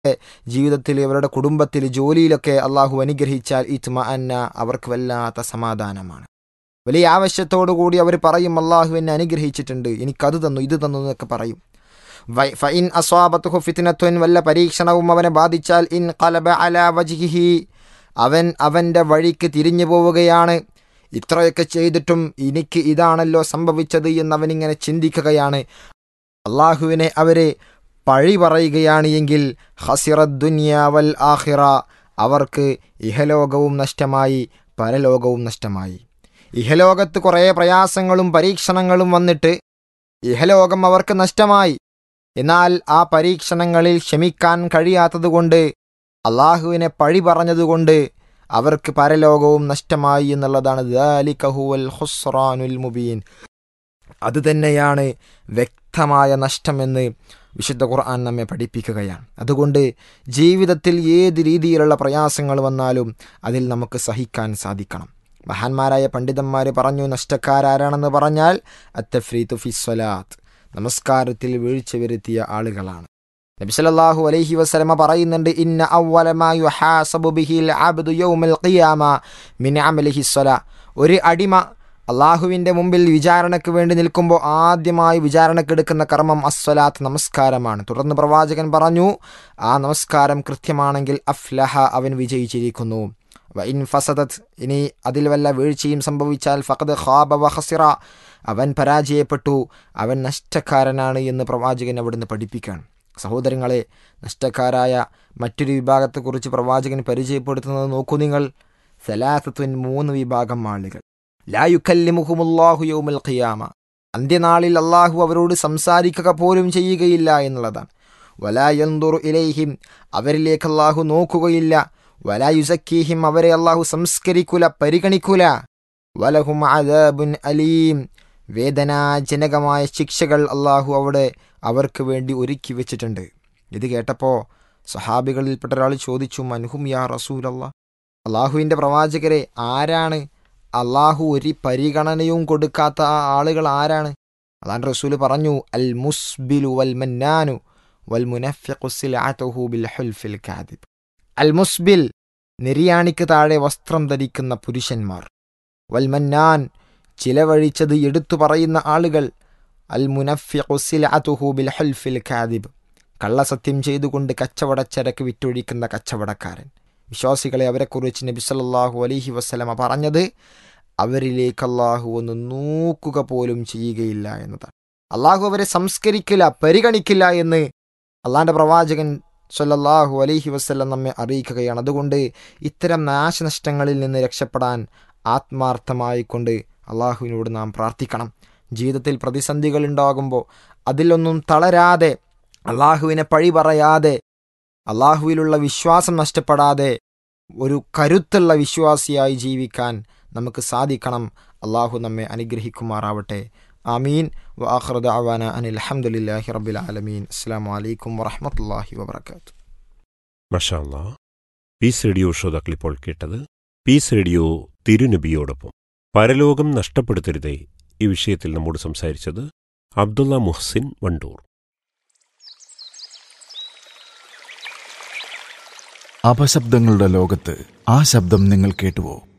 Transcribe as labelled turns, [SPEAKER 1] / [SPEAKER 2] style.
[SPEAKER 1] ജീവിതത്തിൽ ഇവരുടെ കുടുംബത്തിൽ ജോലിയിലൊക്കെ അള്ളാഹു അനുഗ്രഹിച്ചാൽ ഇത്മ അന്ന അവർക്ക് വല്ലാത്ത സമാധാനമാണ് വലിയ ആവശ്യത്തോടു കൂടി അവർ പറയും അള്ളാഹു എന്നെ അനുഗ്രഹിച്ചിട്ടുണ്ട് എനിക്കത് തന്നു ഇത് തന്നു എന്നൊക്കെ പറയും വൈ- ഫഇൻ അസ്വാബത്തുഹു ഫിത്നത്തുൻ വല്ല പരീക്ഷണവും അവനെ ബാധിച്ചാൽ ഇൻ ഖലബ അലാ വജ്ഹിഹി അവൻ അവൻ്റെ വഴിക്ക് തിരിഞ്ഞു പോവുകയാണ് ഇത്രയൊക്കെ ചെയ്തിട്ടും എനിക്ക് ഇതാണല്ലോ സംഭവിച്ചത് എന്നവനിങ്ങനെ ചിന്തിക്കുകയാണ് അള്ളാഹുവിനെ അവരെ പഴി പറയുകയാണ് എങ്കിൽ ഹസിറദ് ദുനിയാവൽ ആഹിറ അവർക്ക് ഇഹലോകവും നഷ്ടമായി പരലോകവും നഷ്ടമായി ഇഹലോകത്ത് കുറേ പ്രയാസങ്ങളും പരീക്ഷണങ്ങളും വന്നിട്ട് ഇഹലോകം അവർക്ക് നഷ്ടമായി എന്നാൽ ആ പരീക്ഷണങ്ങളിൽ ക്ഷമിക്കാൻ കഴിയാത്തതുകൊണ്ട് അള്ളാഹുവിനെ പഴി പറഞ്ഞതുകൊണ്ട് അവർക്ക് പരലോകവും നഷ്ടമായി എന്നുള്ളതാണ് ദാലിക ഹുവൽ ഖുസ്റാനുൽ മുബീൻ അത് തന്നെയാണ് വ്യക്തമായ നഷ്ടമെന്ന് വിശുദ്ധ ഖുർആൻ നമ്മെ പഠിപ്പിക്കുകയാണ് അതുകൊണ്ട് ജീവിതത്തിൽ ഏത് രീതിയിലുള്ള പ്രയാസങ്ങൾ വന്നാലും അതിൽ നമുക്ക് സഹിക്കാൻ സാധിക്കണം മഹാന്മാരായ പണ്ഡിതന്മാർ പറഞ്ഞു നഷ്ടക്കാരാരാണെന്ന് പറഞ്ഞാൽ അത്തഫ്രീത്തു ഫിസ്വലാത്ത് നമസ്കാരത്തിൽ വീഴ്ച വരുത്തിയ ആളുകളാണ് നബി സല്ലല്ലാഹു അലൈഹി വസല്ലമ പറയുന്നുണ്ട് ഇന്ന അവ്വല മാ യുഹാസബു ബിഹിൽ അബ്ദു യൗമൽ ഖിയാമ മിൻ അമലിഹി സ്വലാ ഒരു അടിമ അള്ളാഹുവിൻ്റെ മുമ്പിൽ വിചാരണയ്ക്ക് വേണ്ടി നിൽക്കുമ്പോൾ ആദ്യമായി വിചാരണക്കെടുക്കുന്ന കർമ്മം അസ്വലാത്ത് നമസ്കാരമാണ് തുടർന്ന് പ്രവാചകൻ പറഞ്ഞു ആ നമസ്കാരം കൃത്യമാണെങ്കിൽ അഫ്ലഹ അവൻ വിജയിച്ചിരിക്കുന്നു വ ഇൻ ഫസദത്ത് ഇനി അതിൽ വല്ല വീഴ്ചയും സംഭവിച്ചാൽ ഫഖദ് ഖാബ വ ഖസിറ അവൻ പരാജയപ്പെട്ടു അവൻ നഷ്ടക്കാരനാണ് എന്ന് പ്രവാചകൻ അവിടുന്ന് പഠിപ്പിക്കുകയാണ് സഹോദരങ്ങളെ നഷ്ടക്കാരായ മറ്റൊരു വിഭാഗത്തെക്കുറിച്ച് പ്രവാചകൻ പരിചയപ്പെടുത്തുന്നത് നോക്കൂ നിങ്ങൾ സലാസത്തുൻ മൂന്ന് വിഭാഗം ആളുകൾ ലായുക്കല്ലിമുഹുമുല്ലാഹു യൗമൽ ഖിയാമ അന്ത്യനാളിൽ അള്ളാഹു അവരോട് സംസാരിക്കുക പോലും ചെയ്യുകയില്ല എന്നുള്ളതാണ് വലായന്തുറു ഇലൈഹിം അവരിലേക്ക് അള്ളാഹു നോക്കുകയില്ല വലായുസക്കീഹിം അവരെ അള്ളാഹു സംസ്കരിക്കുല പരിഗണിക്കുല വലഹും അദാബുൻ അലീം വേദനാജനകമായ ശിക്ഷകൾ അള്ളാഹു അവിടെ അവർക്ക് വേണ്ടി ഒരുക്കി വെച്ചിട്ടുണ്ട് ഇത് കേട്ടപ്പോൾ സഹാബികളിൽപ്പെട്ട ഒരാൾ ചോദിച്ചു മൻഹും യാ റസൂൽ അള്ളാഹ് അള്ളാഹുവിൻ്റെ പ്രവാചകരെ ആരാണ് അള്ളാഹു ഒരു പരിഗണനയും കൊടുക്കാത്ത ആ ആളുകൾ ആരാണ് അതാണ് റസൂൽ പറഞ്ഞു അൽ മുസ്ബിലു വൽ മന്നാനു വൽ മുനഫിഖുസിലാത്തുഹു ബിൽ ഹുൽഫിൽ കാദിബ് അൽ മുസ്ബിൽ നിര്യാണിക്ക് താഴെ വസ്ത്രം ധരിക്കുന്ന പുരുഷന്മാർ വൽ മന്നാൻ ചിലവഴിച്ചത് എടുത്തു പറയുന്ന ആളുകൾ അൽ മുനഫിഖുസിലാത്തുഹു ബിൽ ഹുൽഫിൽ കാദിബ് കള്ളസത്യം ചെയ്തുകൊണ്ട് കച്ചവടച്ചരക്ക് വിറ്റൊഴിക്കുന്ന കച്ചവടക്കാരൻ വിശ്വാസികളെ അവരെക്കുറിച്ച് നബി സല്ലല്ലാഹു അലൈഹി വസ്ലമ പറഞ്ഞത് അവരിലേക്ക് അള്ളാഹു ഒന്ന് നോക്കുക പോലും ചെയ്യുകയില്ല എന്നതാണ് അള്ളാഹു അവരെ സംസ്കരിക്കില്ല പരിഗണിക്കില്ല എന്ന് അള്ളാഹിൻ്റെ പ്രവാചകൻ സല്ലല്ലാഹു അലൈഹി വസ്ലം നമ്മെ അറിയിക്കുകയാണ് അതുകൊണ്ട് ഇത്തരം നാശനഷ്ടങ്ങളിൽ നിന്ന് രക്ഷപ്പെടാൻ ആത്മാർത്ഥമായി കൊണ്ട് അള്ളാഹുവിനോട് നാം പ്രാർത്ഥിക്കണം ജീവിതത്തിൽ പ്രതിസന്ധികൾ ഉണ്ടാകുമ്പോൾ അതിലൊന്നും തളരാതെ അള്ളാഹുവിനെ പഴി പറയാതെ അള്ളാഹുവിലുള്ള വിശ്വാസം നഷ്ടപ്പെടാതെ ഒരു കരുത്തുള്ള വിശ്വാസിയായി ജീവിക്കാൻ നമുക്ക് സാധിക്കണം അള്ളാഹു നമ്മെ അനുഗ്രഹിക്കുമാറാവട്ടെ ആമീൻ വാഹൃദ അവാന അനിൽ അഹമ്മദില്ലാഹി റബ്ബിൽ ആലമീൻ അസ്സാം വലൈക്കും വറഹമത്തല്ലാഹി വബർക്കാത്തു
[SPEAKER 2] മഷാല്ല പീസ് റേഡിയോ ശ്രോതാക്കൾ ഇപ്പോൾ കേട്ടത് പീസ് റേഡിയോ തിരുനബിയോടൊപ്പം പരലോകം നഷ്ടപ്പെടുത്തരുതേ ഈ വിഷയത്തിൽ നമ്മോട് സംസാരിച്ചത് അബ്ദുള്ള മുഹ്സിൻ വണ്ടൂർ
[SPEAKER 3] അപശബ്ദങ്ങളുടെ ലോകത്ത് ആ ശബ്ദം നിങ്ങൾ കേട്ടുവോ